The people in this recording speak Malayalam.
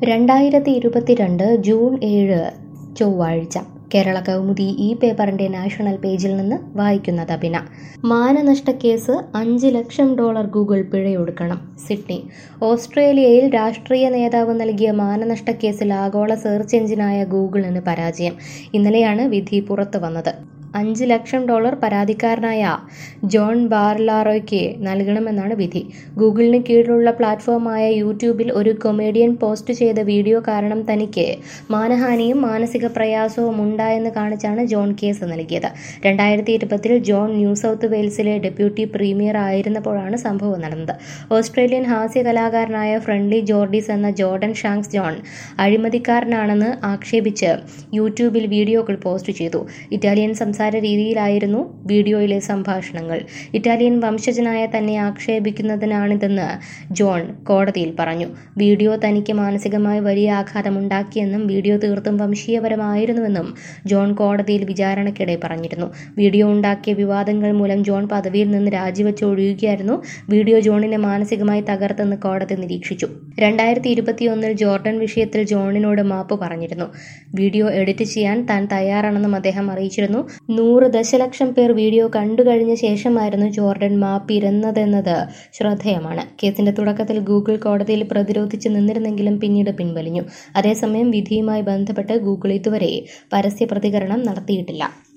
രണ്ടായിരത്തി ഇരുപത്തിരണ്ട് ജൂൺ ഏഴ് ചൊവ്വാഴ്ച കേരള കൗമുദി ഈ പേപ്പറിന്റെ നാഷണൽ പേജിൽ നിന്ന് വായിക്കുന്നത് അഭിന മാനനഷ്ടക്കേസ് അഞ്ച് ലക്ഷം ഡോളർ ഗൂഗിൾ പിഴയൊടുക്കണം സിഡ്നി ഓസ്ട്രേലിയയിൽ രാഷ്ട്രീയ നേതാവ് നൽകിയ മാനനഷ്ടക്കേസിൽ ആഗോള സെർച്ച് എഞ്ചിനായ ഗൂഗിളിന് പരാജയം ഇന്നലെയാണ് വിധി പുറത്തു വന്നത് അഞ്ച് ലക്ഷം ഡോളർ പരാതിക്കാരനായ ജോൺ ബാർലാറോയ്ക്ക് നൽകണമെന്നാണ് വിധി ഗൂഗിളിന് കീഴിലുള്ള പ്ലാറ്റ്ഫോമായ യൂട്യൂബിൽ ഒരു കൊമേഡിയൻ പോസ്റ്റ് ചെയ്ത വീഡിയോ കാരണം തനിക്ക് മാനഹാനിയും മാനസിക പ്രയാസവും ഉണ്ടായെന്ന് കാണിച്ചാണ് ജോൺ കേസ് നൽകിയത് രണ്ടായിരത്തി ഇരുപതിൽ ജോൺ ന്യൂ സൗത്ത് വെയിൽസിലെ ഡെപ്യൂട്ടി പ്രീമിയർ ആയിരുന്നപ്പോഴാണ് സംഭവം നടന്നത് ഓസ്ട്രേലിയൻ ഹാസ്യ കലാകാരനായ ഫ്രണ്ട്ലി ജോർഡീസ് എന്ന ജോർഡൻ ഷാങ്സ് ജോൺ അഴിമതിക്കാരനാണെന്ന് ആക്ഷേപിച്ച് യൂട്യൂബിൽ വീഡിയോകൾ പോസ്റ്റ് ചെയ്തു ഇറ്റാലിയൻ സംസാര രീതിയിലായിരുന്നു വീഡിയോയിലെ സംഭാഷണങ്ങൾ ഇറ്റാലിയൻ വംശജനായ തന്നെ ആക്ഷേപിക്കുന്നതിനാണിതെന്ന് ജോൺ കോടതിയിൽ പറഞ്ഞു വീഡിയോ തനിക്ക് മാനസികമായി വലിയ ആഘാതമുണ്ടാക്കിയെന്നും വീഡിയോ തീർത്തും വംശീയപരമായിരുന്നുവെന്നും ജോൺ കോടതിയിൽ വിചാരണയ്ക്കിടെ പറഞ്ഞിരുന്നു വീഡിയോ ഉണ്ടാക്കിയ വിവാദങ്ങൾ മൂലം ജോൺ പദവിയിൽ നിന്ന് രാജിവെച്ച് ഒഴിയുകയായിരുന്നു വീഡിയോ ജോണിനെ മാനസികമായി തകർത്തെന്ന് കോടതി നിരീക്ഷിച്ചു രണ്ടായിരത്തി ഇരുപത്തിയൊന്നിൽ ജോർഡൻ വിഷയത്തിൽ ജോണിനോട് മാപ്പ് പറഞ്ഞിരുന്നു വീഡിയോ എഡിറ്റ് ചെയ്യാൻ താൻ തയ്യാറാണെന്നും അദ്ദേഹം അറിയിച്ചിരുന്നു നൂറ് ദശലക്ഷം പേർ വീഡിയോ കണ്ടുകഴിഞ്ഞ ശേഷമായിരുന്നു ജോർഡൻ മാപ്പിരുന്നതെന്നത് ശ്രദ്ധേയമാണ് കേസിന്റെ തുടക്കത്തിൽ ഗൂഗിൾ കോടതിയിൽ പ്രതിരോധിച്ച് നിന്നിരുന്നെങ്കിലും പിന്നീട് പിൻവലിഞ്ഞു അതേസമയം വിധിയുമായി ബന്ധപ്പെട്ട് ഗൂഗിൾ ഇതുവരെ പരസ്യ പ്രതികരണം നടത്തിയിട്ടില്ല